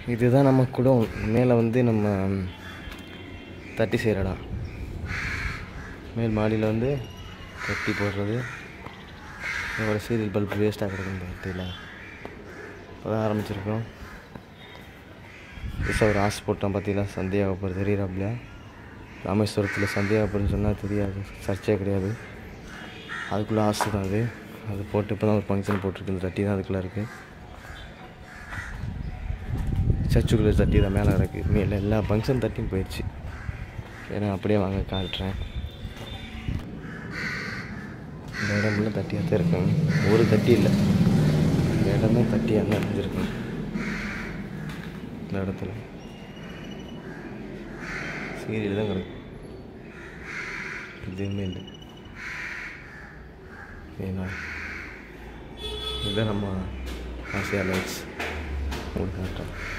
இதுதான் நம்ம குடம் மேலே வந்து நம்ம தட்டி செய்கிற இடம் மேல் மாடியில் வந்து தட்டி போடுறது ஒரு சீரியல் பல்ப் வேஸ்ட்டாக கிடக்கும் தட்டியில் இப்போ தான் ஆரம்பிச்சிருக்கோம் புதுசாக ஒரு ஆசை போட்டோம் பார்த்தீங்களா சந்தியாகப்பர் தெரியுறாப்புல ராமேஸ்வரத்தில் சந்தியாகப்பர்னு சொன்னால் தெரியாது சர்ச்சே கிடையாது அதுக்குள்ளே ஆசை தான் அது அது போட்டு இப்போ தான் ஒரு ஃபங்க்ஷன் போட்டிருக்கு இந்த தட்டி தான் அதுக்குள்ளே இருக்குது சர்ச்சுக்குள்ளே தட்டி தான் மேலே கிடக்கு மேலே எல்லா ஃபங்க்ஷன் தட்டியும் போயிடுச்சு ஏன்னா அப்படியே வாங்க காட்டுறேன் இந்த இடம்ல தட்டியாக தான் இருக்கும் ஒரு தட்டி இல்லை இந்த இடமே தட்டியாக தான் இருந்திருக்கும் இந்த இடத்துல சீரியல் தான் கிடக்கு எதுவுமே இல்லை ஏன்னா இதுதான் நம்ம ஆசியா லைட்ஸ் உங்களுக்கு காட்டுறேன்